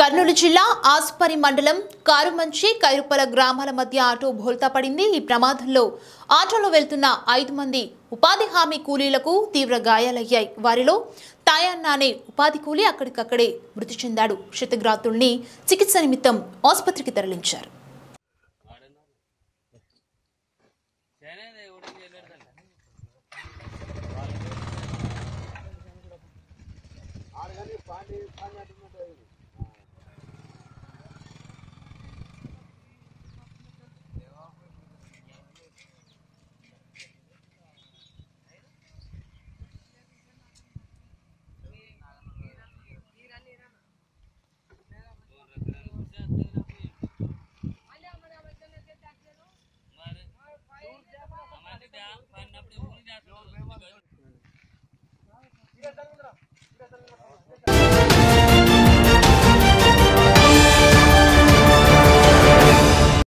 కర్నూలు జిల్లా ఆస్పరి మండలం కారుమంచి కైరుపల గ్రామాల మధ్య ఆటో బోల్తా పడింది ఈ ప్రమాదంలో ఆటోలో వెళ్తున్న ఐదు మంది ఉపాధి హామీ కూలీలకు తీవ్ర గాయాలయ్యాయి వారిలో తాయన్న అనే ఉపాధి కూలీ అక్కడికక్కడే మృతి చెందాడు క్షతగ్రాతుల్ని చికిత్స నిమిత్తం ఆసుపత్రికి తరలించారు